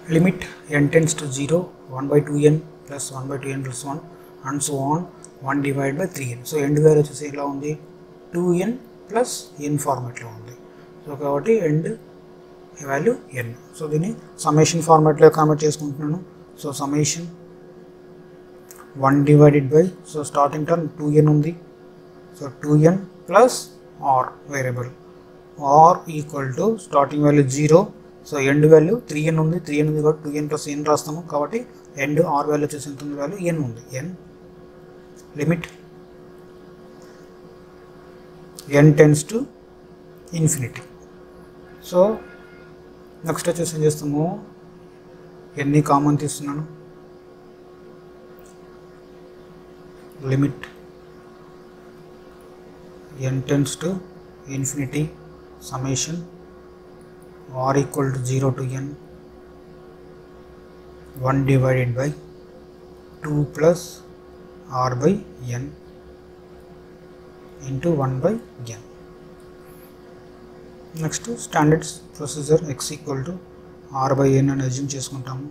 limit n tends to 0 1 by 2n plus 1 by 2n plus 1 and so on 1 divided by 3n so end value వచ్చేసి ఎలా ఉంది 2n plus n ఫార్మాట్లో ఉంది so కాబట్టి end value n so దీన్ని summation ఫార్మాట్లో comment చేసుకుంటున్నాను so summation one divided by so starting term two n ఉంది so two n plus r variable r equal to starting value zero so end value three n ఉంది three n ఉంది కాబట్టి two n plus ఎన్ రాస్తాము కాబట్టి end are value వచ్చేసి ఎంత ఉంది value n ఉంది n limit n tends to infinity so next వచ్చేసి ఏం చేస్తాము ఎన్ని కామన్ తీస్తున్నాను limit n tends to infinity summation r equal to 0 to n 1 divided by 2 plus r by n into 1 by n. Next standards procedure x equal to r by n అని assume చేసుకుంటాము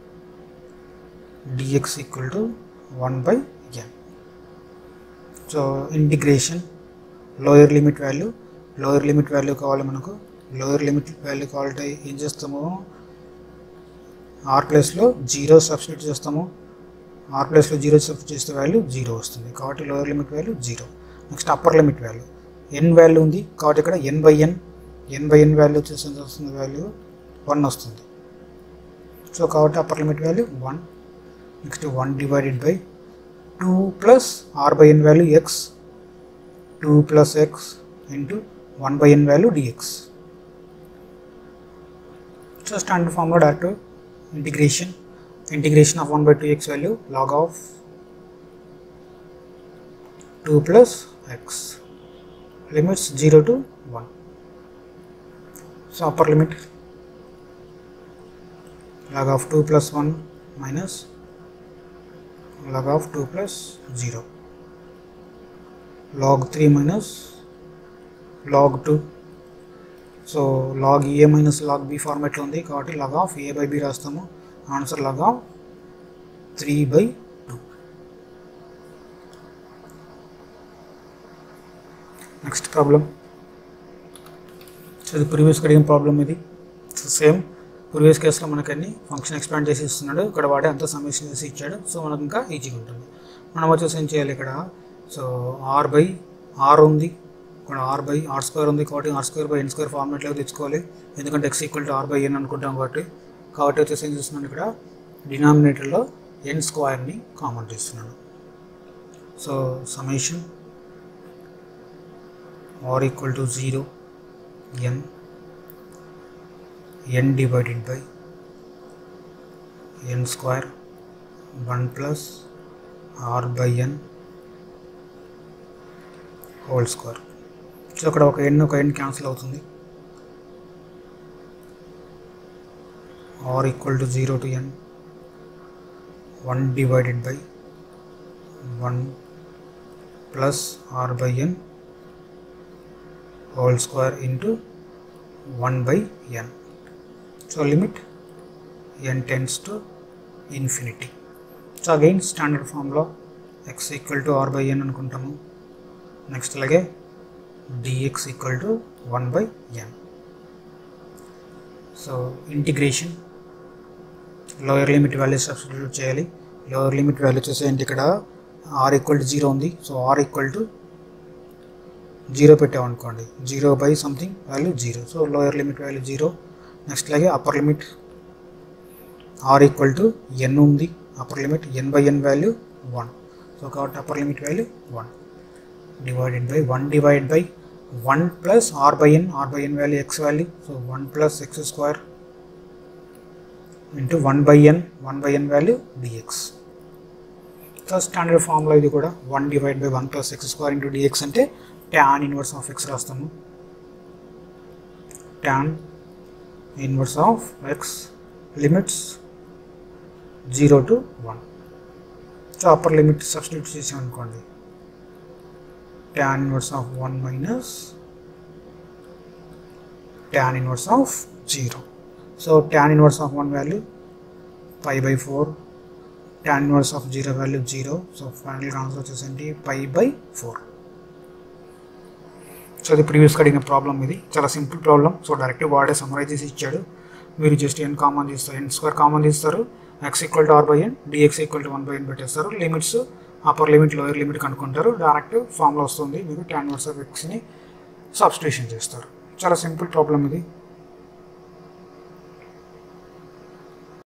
dx equal to one by n so integration lower limit value lower limit value కావాలి మనకు lower limit value కావాలంటే ఏం చేస్తాము r ప్లేస్లో zero substitute చేస్తాము r ప్లేస్లో జీరో సబ్స్టిట్యూట్ చేస్తే వాల్యూ జీరో వస్తుంది కాబట్టి lower limit value zero next upper limit value n value ఉంది కాబట్టి ఇక్కడ n by n n by n value వచ్చేసి ఎంత వస్తుంది వాల్యూ వన్ వస్తుంది సో కాబట్టి upper limit value one next one divided by two plus r by n value x 2 plus x into 1 by n value dx. So standard formula direct to integration integration of 1 by 2x value log of 2 plus x limits 0 to 1. So upper limit log of 2 plus 1 minus log of 2 plus 0 log 3 minus log 2 so log a minus log b ఫార్మాట్లో ఉంది కాబట్టి log of a by b రాస్తాము answer log of three by two next problem so ఇది previous అడిగిన problem ఇది so same previous కేసులో మనకు అన్ని ఫంక్షన్ ఎక్స్పాండ్ చేసి ఇస్తున్నాడు ఇక్కడ వాడే అంత సమ్మేషన్ చేసి ఇచ్చాడు సో మనకు ఇంకా ఈజీగా ఉంటుంది మనం వచ్చేసి ఏం చేయాలి ఇక్కడ సో ఆర్ బై ఆర్ ఉంది ఇక్కడ ఆర్ బై ఆర్ స్క్వేర్ ఉంది కాబట్టి r square by n square ఫార్మాట్లో తెచ్చుకోవాలి ఎందుకంటే x equal to r by n అనుకుంటాం కాబట్టి కాబట్టి వచ్చేసి ఏం చేస్తున్నాను ఇక్కడ డినామినేటర్లో ఎన్ స్క్వేర్ని కామన్ చేస్తున్నాను so summation r equal to zero n n divided by n square one plus r by n whole square so అక్కడ ఒక ఎన్ ఒక ఎన్ క్యాన్సిల్ అవుతుంది r equal to zero to n one divided by one plus r by n whole square into one by n so limit n tends to infinity so again standard ఫామ్లో x equal to r by n అనుకుంటాము next అలాగే dx equal to one by n so integration lower limit value substitute చేయాలి lower limit value వచ్చేసి ఏంటి ఇక్కడ r equal to zero ఉంది so r equal to zero పెట్టామనుకోండి zero by something value zero so lower limit value zero next అలాగే upper limit or equal to n ఉంది upper limit n by n value one so కాబట్టి upper limit value one divided by 1 divided by 1 plus r by n r by n value x value so 1 plus x square into 1 by n 1 by n value dx so standard formula ఇది కూడా one divide by one plus x square into dx అంటే tan inverse of x రాస్తాము tan inverse of x limits zero to one so upper limit substitute చేసాం అనుకోండి tan inverse of 1 minus tan inverse of 0. So tan inverse of 1 value pi by four tan inverse of zero value zero so final answer వచ్చేసండి pi by four so ఇది ప్రీవియస్గా అడిగిన problem ఇది చాలా simple problem so direct వాడే summarize చేసి ఇచ్చాడు మీరు జస్ట్ ఎన్ కామన్ తీస్తారు ఎన్ స్క్వేర్ కామన్ తీస్తారు x equal to r by n dx equal to one by n పెట్టేస్తారు limits upper limit lower limit కనుక్కుంటారు డైరెక్ట్ ఫామ్లో వస్తుంది మీరు ట్యాన్ వర్స్ ఆఫ్ ఎక్స్ని సబ్స్టిట్యూషన్ చేస్తారు చాలా సింపుల్ ప్రాబ్లం ఇది